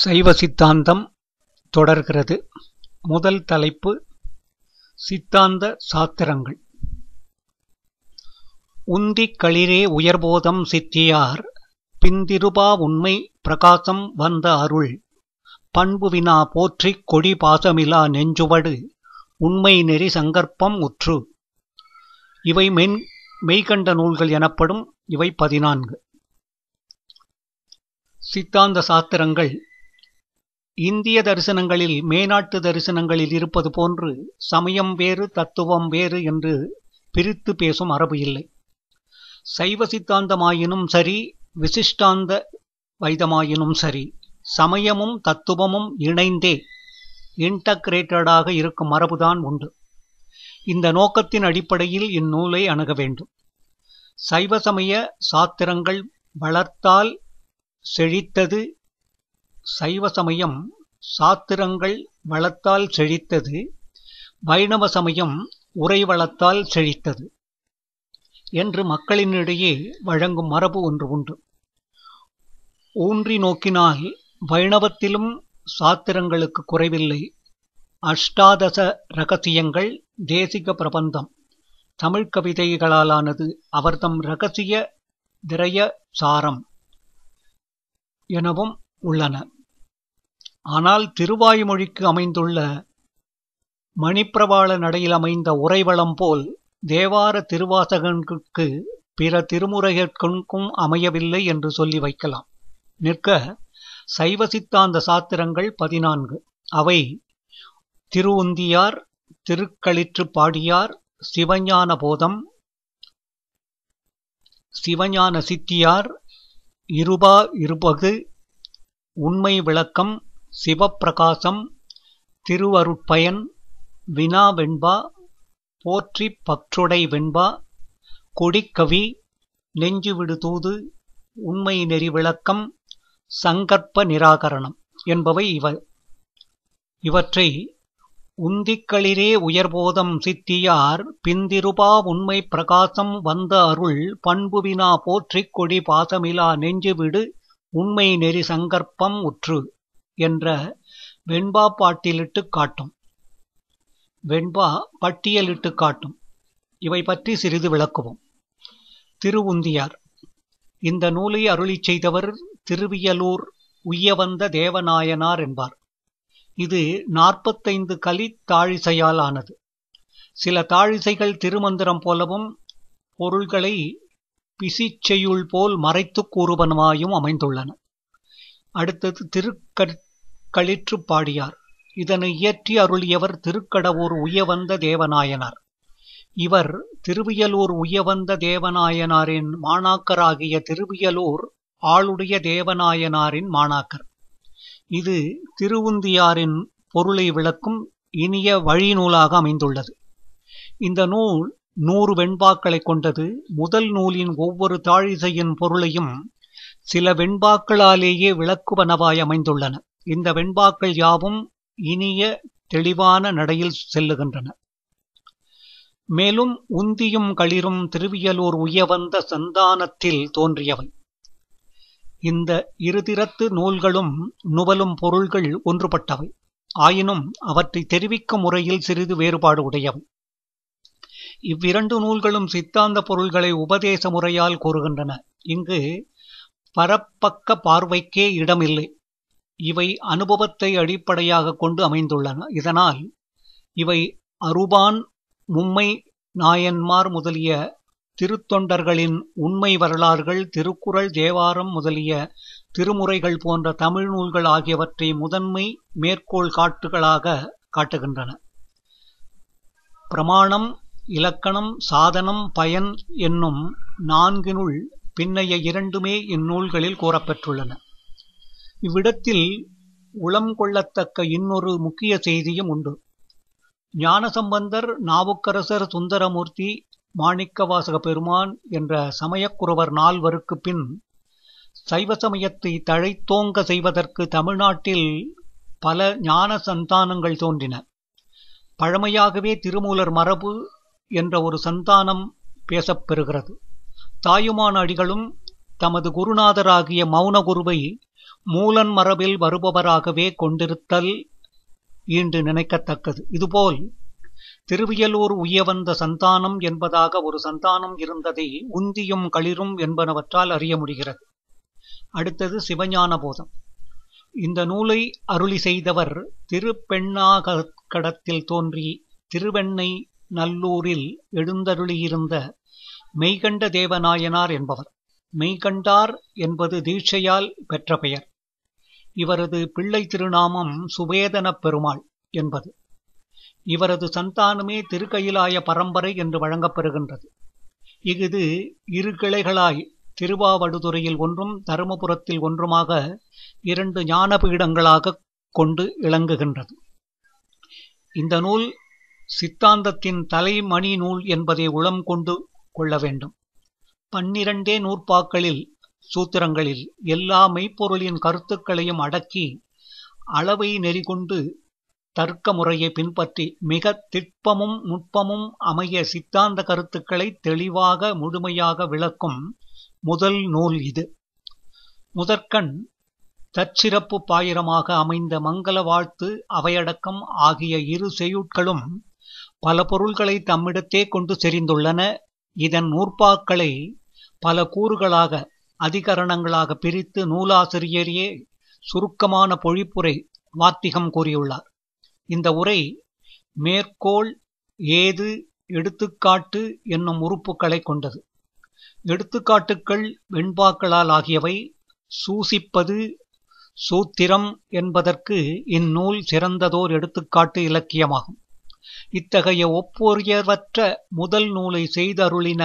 சைவ சித்தாந்தம் தொடர்கிறது முதல் தலைப்பு சித்தாந்த சாத்திரங்கள் உந்திக் களிரே உயர்போதம் சித்தியார் பிந்திருபா உண்மை பிரகாசம் வந்த அருள் பண்புவினா போற்றிக் கொடி பாசமிலா நெஞ்சுவடு உண்மை நெறி சங்கற்பம் உற்று இவை மென் மெய்கண்ட நூல்கள் எனப்படும் இவை பதினான்கு சித்தாந்த சாத்திரங்கள் இந்திய தரிசனங்களில் மேனாட்டு தரிசனங்களில் இருப்பது போன்று சமயம் வேறு தத்துவம் வேறு என்று பிரித்து பேசும் மரபு இல்லை சைவ சித்தாந்தமாயினும் சரி விசிஷ்டாந்த வைதமாயினும் சரி சமயமும் தத்துவமும் இணைந்தே இன்டகிரேட்டடாக இருக்கும் மரபுதான் உண்டு இந்த நோக்கத்தின் அடிப்படையில் இந்நூலை அணுக வேண்டும் சைவ சமய சாத்திரங்கள் வளர்த்தால் செழித்தது சைவ சமயம் சாத்திரங்கள் வளத்தால் செழித்தது வைணவ சமயம் உரை வளத்தால் செழித்தது என்று மக்களினிடையே வழங்கும் மரபு ஒன்று உண்டு ஊன்றி நோக்கினால் வைணவத்திலும் சாத்திரங்களுக்கு குறைவில்லை அஷ்டாதச ரகசியங்கள் தேசிக பிரபந்தம் தமிழ் கவிதைகளாலானது அவர்தம் ரகசிய திரய சாரம் எனவும் உள்ளன ஆனால் திருவாய்மொழிக்கு அமைந்துள்ள மணிப்பிரவாள நடையில் அமைந்த உரைவளம் போல் தேவார திருவாசகனுக்கு பிற திருமுறைகளுக்கும் அமையவில்லை என்று சொல்லி வைக்கலாம் நிற்க சைவ சித்தாந்த சாத்திரங்கள் பதினான்கு அவை திருவுந்தியார் திருக்களிற்று பாடியார் சிவஞான போதம் சிவஞான சித்தியார் இருபா இருபகு உண்மை விளக்கம் சிவப்பிரகாசம் திருவருட்பயன் வினா வெண்பா போற்றி பற்றுடை வெண்பா கொடிக்கவி நெஞ்சுவிடு தூது உண்மை நெறி விளக்கம் சங்கற்ப நிராகரணம் என்பவை இவ இவற்றை உந்திக்களிரே உயர்போதம் சித்தியார் பிந்திருபா உண்மை பிரகாசம் வந்த அருள் பண்புவினா போற்றிக் கொடி பாசமிலா நெஞ்சுவிடு உண்மை நெறி சங்கற்பம் உற்று என்ற வெண்பா பாட்டிலிட்டு காட்டும் வெண்பா பட்டியலிட்டு காட்டும் இவை பற்றி சிறிது விளக்குவோம் திருவுந்தியார் இந்த நூலை அருளிச் செய்தவர் திருவியலூர் உய்யவந்த தேவநாயனார் என்பார் இது நாற்பத்தைந்து கலி தாழிசையால் ஆனது சில தாழிசைகள் திருமந்திரம் போலவும் பொருள்களை பிசிச்செயுள் போல் மறைத்துக் கூறுவனமாயும் அமைந்துள்ளன அடுத்தது திருக்களிற்று பாடியார் இதனை இயற்றி அருளியவர் திருக்கடவூர் உயவந்த தேவநாயனார் இவர் திருவியலூர் உயவந்த தேவநாயனாரின் மாணாக்கராகிய திருவியலூர் ஆளுடைய தேவநாயனாரின் மாணாக்கர் இது திருவுந்தியாரின் பொருளை விளக்கும் இனிய வழிநூலாக அமைந்துள்ளது இந்த நூல் நூறு வெண்பாக்களை கொண்டது முதல் நூலின் ஒவ்வொரு தாழிசையின் பொருளையும் சில வெண்பாக்களாலேயே விளக்குவனவாய் அமைந்துள்ளன இந்த வெண்பாக்கள் யாவும் இனிய தெளிவான நடையில் செல்லுகின்றன மேலும் உந்தியும் களிரும் திருவியலூர் உயவந்த சந்தானத்தில் தோன்றியவை இந்த இருதிரத்து நூல்களும் நுவலும் பொருள்கள் ஒன்றுபட்டவை ஆயினும் அவற்றை தெரிவிக்கும் முறையில் சிறிது வேறுபாடு உடையவை இவ்விரண்டு நூல்களும் சித்தாந்த பொருள்களை உபதேச முறையால் கூறுகின்றன இங்கு பரப்பக்க பார்வைக்கே இடமில்லை இவை அனுபவத்தை அடிப்படையாக கொண்டு அமைந்துள்ளன இதனால் இவை அருபான் மும்மை நாயன்மார் முதலிய திருத்தொண்டர்களின் உண்மை வரலாறுகள் திருக்குறள் தேவாரம் முதலிய திருமுறைகள் போன்ற தமிழ் நூல்கள் ஆகியவற்றை முதன்மை மேற்கோள் காட்டுகளாக காட்டுகின்றன பிரமாணம் இலக்கணம் சாதனம் பயன் என்னும் நான்கினுள் பின்னைய இரண்டுமே இந்நூல்களில் கூறப்பெற்றுள்ளன இவ்விடத்தில் உளம் கொள்ளத்தக்க இன்னொரு முக்கிய செய்தியும் உண்டு ஞானசம்பந்தர் நாவுக்கரசர் சுந்தரமூர்த்தி மாணிக்கவாசக பெருமான் என்ற சமயக்குறவர் நால்வருக்கு பின் சைவ சமயத்தை தழைத்தோங்க செய்வதற்கு தமிழ்நாட்டில் பல ஞான சந்தானங்கள் தோன்றின பழமையாகவே திருமூலர் மரபு என்ற ஒரு சந்தானம் பேசப்பெறுகிறது தாயுமான அடிகளும் தமது குருநாதராகிய மௌன குருவை மூலன் மரபில் வருபவராகவே கொண்டிருத்தல் ஈண்டு நினைக்கத்தக்கது இதுபோல் திருவியலூர் உய்யவந்த சந்தானம் என்பதாக ஒரு சந்தானம் இருந்ததை உந்தியும் களிரும் என்பனவற்றால் அறிய முடிகிறது அடுத்தது சிவஞான போதம் இந்த நூலை அருளி செய்தவர் திருப்பெண்ணாகடத்தில் தோன்றி திருவெண்ணை நல்லூரில் எழுந்தருளியிருந்த மெய்கண்ட தேவநாயனார் என்பவர் மெய்கண்டார் என்பது தீட்சையால் பெற்ற பெயர் இவரது பிள்ளை திருநாமம் சுவேதனப் பெருமாள் என்பது இவரது சந்தானமே திருக்கயிலாய பரம்பரை என்று வழங்கப்பெறுகின்றது இஃது இரு கிளைகளாய் திருவாவடுதுறையில் ஒன்றும் தருமபுரத்தில் ஒன்றுமாக இரண்டு ஞானபீடங்களாக கொண்டு இளங்குகின்றது இந்த நூல் சித்தாந்தத்தின் தலைமணி நூல் என்பதை உளம் கொண்டு கொள்ள வேண்டும் பன்னிரண்டே நூற்பாக்களில் சூத்திரங்களில் எல்லா மெய்ப்பொருளின் கருத்துக்களையும் அடக்கி அளவை நெறிகொண்டு தர்க்க முறையை பின்பற்றி மிக திட்பமும் நுட்பமும் அமைய சித்தாந்த கருத்துக்களை தெளிவாக முழுமையாக விளக்கும் முதல் நூல் இது முதற்கண் தற்சிறப்பு பாயிரமாக அமைந்த மங்கள வாழ்த்து அவையடக்கம் ஆகிய இரு செய்யுட்களும் பல பொருள்களை தம்மிடத்தே கொண்டு செறிந்துள்ளன இதன் நூற்பாக்களை பல கூறுகளாக அதிகரணங்களாக பிரித்து நூலாசிரியரையே சுருக்கமான பொழிப்புரை வாத்திகம் கூறியுள்ளார் இந்த உரை மேற்கோள் ஏது எடுத்துக்காட்டு என்னும் உறுப்புகளை கொண்டது எடுத்துக்காட்டுக்கள் வெண்பாக்களால் ஆகியவை சூசிப்பது சூத்திரம் என்பதற்கு இந்நூல் சிறந்ததோர் எடுத்துக்காட்டு இலக்கியமாகும் இத்தகைய ஒப்புயர்வற்ற முதல் நூலை செய்தருளின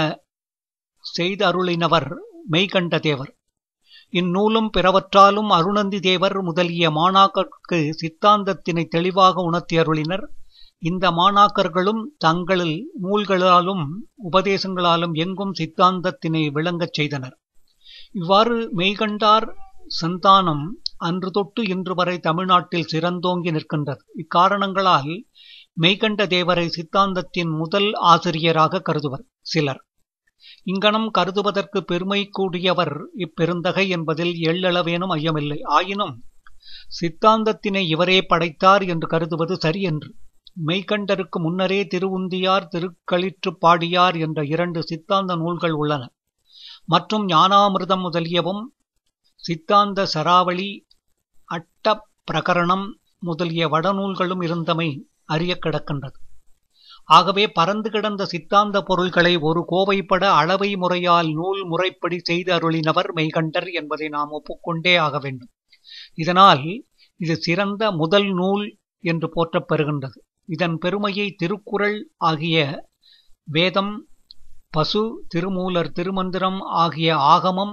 செய்தருளினவர் மெய்கண்ட தேவர் இந்நூலும் பிறவற்றாலும் அருணந்தி தேவர் முதலிய மாணாக்கருக்கு சித்தாந்தத்தினை தெளிவாக உணர்த்தி அருளினர் இந்த மாணாக்கர்களும் தங்களில் நூல்களாலும் உபதேசங்களாலும் எங்கும் சித்தாந்தத்தினை விளங்கச் செய்தனர் இவ்வாறு மெய்கண்டார் சந்தானம் அன்று தொட்டு இன்று வரை தமிழ்நாட்டில் சிறந்தோங்கி நிற்கின்றது இக்காரணங்களால் மெய்கண்ட தேவரை சித்தாந்தத்தின் முதல் ஆசிரியராக கருதுவர் சிலர் இங்கனம் கருதுவதற்கு பெருமை கூடியவர் இப்பெருந்தகை என்பதில் எள்ளளவேனும் ஐயமில்லை ஆயினும் சித்தாந்தத்தினை இவரே படைத்தார் என்று கருதுவது சரியென்று மெய்கண்டருக்கு முன்னரே திருவுந்தியார் திருக்களிற்று பாடியார் என்ற இரண்டு சித்தாந்த நூல்கள் உள்ளன மற்றும் ஞானாமிர்தம் முதலியவும் சித்தாந்த சராவளி அட்ட பிரகரணம் முதலிய வடநூல்களும் இருந்தமை அறிய கிடக்கின்றது ஆகவே பறந்து கிடந்த சித்தாந்த பொருள்களை ஒரு கோவைப்பட அளவை முறையால் நூல் முறைப்படி செய்து அருளினவர் மெய்கண்டர் என்பதை நாம் ஒப்புக்கொண்டே ஆக வேண்டும் இதனால் இது சிறந்த முதல் நூல் என்று போற்றப் பெறுகின்றது இதன் பெருமையை திருக்குறள் ஆகிய வேதம் பசு திருமூலர் திருமந்திரம் ஆகிய ஆகமம்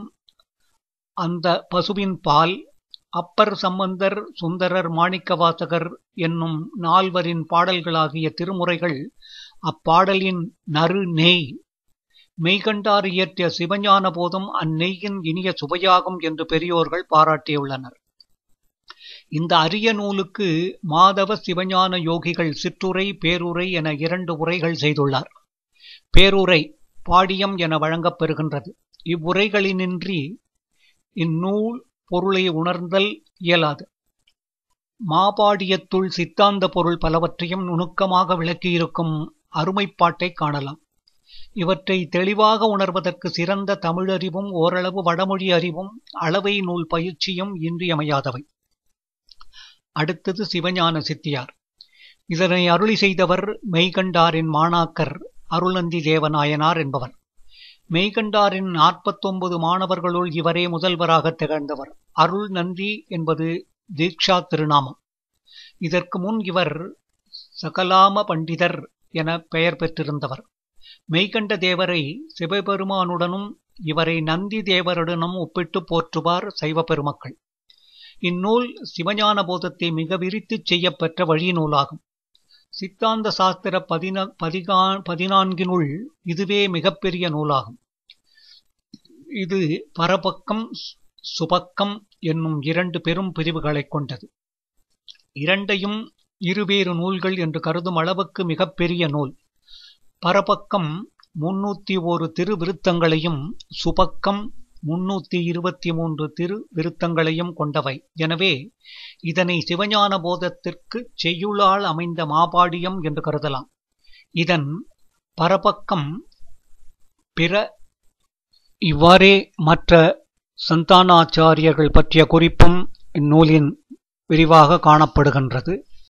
அந்த பசுவின் பால் அப்பர் சம்பந்தர் சுந்தரர் மாணிக்கவாசகர் என்னும் நால்வரின் பாடல்களாகிய திருமுறைகள் அப்பாடலின் நறு நெய் மெய்கண்டார் இயற்றிய சிவஞான போதும் அந்நெய்யின் இனிய சுவையாகும் என்று பெரியோர்கள் பாராட்டியுள்ளனர் இந்த அரிய நூலுக்கு மாதவ சிவஞான யோகிகள் சிற்றுரை பேருரை என இரண்டு உரைகள் செய்துள்ளார் பேருரை பாடியம் என வழங்கப் பெறுகின்றது இவ்வுரைகளினின்றி இந்நூல் பொருளை உணர்ந்தல் இயலாது மாபாடியத்துள் சித்தாந்த பொருள் பலவற்றையும் நுணுக்கமாக விளக்கியிருக்கும் அருமைப்பாட்டை காணலாம் இவற்றை தெளிவாக உணர்வதற்கு சிறந்த தமிழறிவும் ஓரளவு வடமொழி அறிவும் அளவை நூல் பயிற்சியும் இன்றியமையாதவை அடுத்தது சிவஞான சித்தியார் இதனை அருளி செய்தவர் மெய்கண்டாரின் மாணாக்கர் அருளந்தி தேவநாயனார் என்பவர் மெய்கண்டாரின் நாற்பத்தொன்பது மாணவர்களுள் இவரே முதல்வராக திகழ்ந்தவர் அருள் நந்தி என்பது தீக்ஷா திருநாமம் இதற்கு முன் இவர் சகலாம பண்டிதர் என பெயர் பெற்றிருந்தவர் மெய்கண்ட தேவரை சிவபெருமானுடனும் இவரை நந்தி தேவருடனும் ஒப்பிட்டு போற்றுவார் சைவ பெருமக்கள் இந்நூல் சிவஞான போதத்தை மிக விரித்துச் செய்யப்பெற்ற வழி நூலாகும் சித்தாந்த சாஸ்திர பதின பதிகா பதினான்கினுள் இதுவே மிகப்பெரிய நூலாகும் இது பரபக்கம் சுபக்கம் என்னும் இரண்டு பெரும் பிரிவுகளைக் கொண்டது இரண்டையும் இருவேறு நூல்கள் என்று கருதும் அளவுக்கு மிகப்பெரிய நூல் பரபக்கம் முன்னூத்தி ஒரு திருவிருத்தங்களையும் சுபக்கம் முன்னூத்தி இருபத்தி மூன்று திரு விருத்தங்களையும் கொண்டவை எனவே இதனை சிவஞான போதத்திற்கு செய்யுளால் அமைந்த மாபாடியம் என்று கருதலாம் இதன் பரபக்கம் பிற இவ்வாறே மற்ற சந்தானாச்சாரியர்கள் பற்றிய குறிப்பும் இந்நூலின் விரிவாக காணப்படுகின்றது